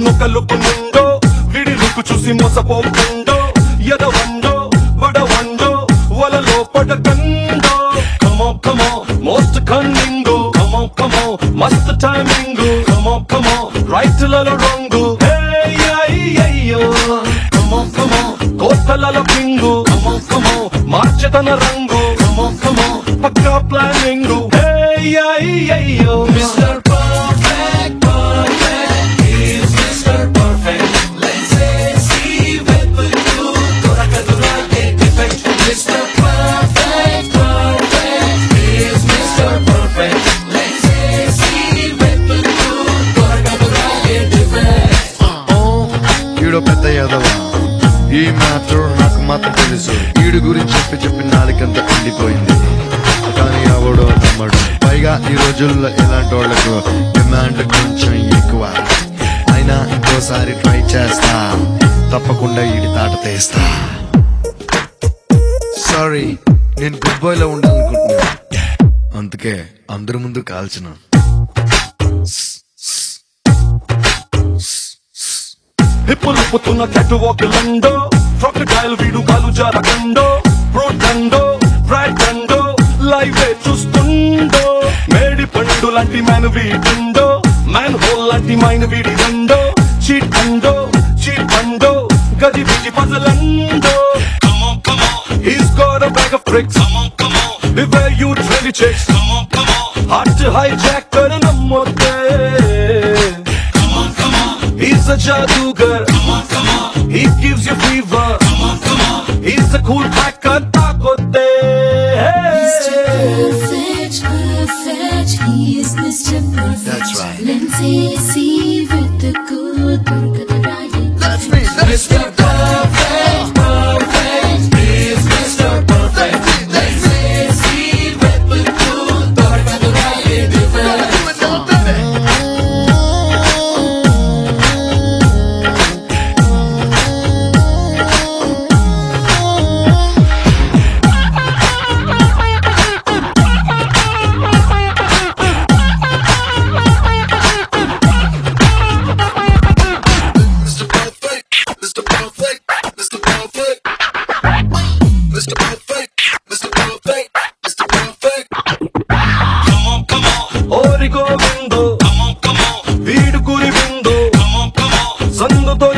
నొకలుకు నుండో విడి రుకు చూసి మోసపోకుండో ఎదవండో వడవండో వలలో పడకండో కమో కమో మోస్ట్ కన్నింగు కమో కమో మస్త్ టైమింగు కమో కమో రైట్ లలో రొంగు అయ్యో కమో కమో కోస్తలలో పింగు కమో కమో మార్చతన రంగు కమో కమో పక్కా ప్లానింగు అయ్యో mister perfect perfect is mister perfect let's see with you దొరకదురా ఏ defect mister perfect perfect is mister perfect let's see with you దొరకదురా ఏ డిఫెక్ట్ ఈడో పెద్ద యాదవ ఈ మ్యాటర్ నాకు మాత్రం తెలుసు ఈడు గురించి చెప్పి చెప్పి నాలుకంత ఎండిపోయింది కానీ ఎవడో నమ్మడు పైగా ఈ రోజుల్లో ఇలాంటి వాళ్ళకు డిమాండ్ కొంచెం ఎక్కువ అయినా ఇంకోసారి ట్రై చేస్తా తప్పకుండా ఈడి తాట తీస్తా సారీ నేను గుడ్ బాయ్ లో ఉండాలనుకుంటున్నా అందుకే అందరి ముందు కాల్చిన హిప్పులుపుతున్న క్యాట్ వాక్ లండో క్రొకడైల్ వీడు కాలు జారకండో ప్రోటండో ఫ్రాటండో లైవ్ చూస్తుండో మేడి పండు లాంటి మ్యాన్ వీడుండో మ్యాన్ హోల్ లాంటి మైన్ వీడి రండో చీట్ అండో చీట్ పండో గది బిజి పజలండో Come on, come on. He's got a bag of tricks. Come on, come on. Beware you trendy chicks. Come on, come on. Hard to hijack, कर नमोते. Come on, come on. He's a jadugar. Come on, come on. He gives you fever. Come on, come on. He's a cool hacker. Takote. Mr. Perfect, perfect, he is Mr. Perfect. That's right. Lindsay C with the good, Durga the right. That's me. Mr. Perfect, perfect. He's Mr. Perfect. Let's see with the good. Dorkadura different. Mr. Perfect, Mr. Perfect, Mr. Perfect, Mr. Perfect, Mr. Perfect, Mr. Perfect. Come on, come on. ఓరి గోవిందో Come on, come on. వీడు కురి విందో Come on, come on. సందుతో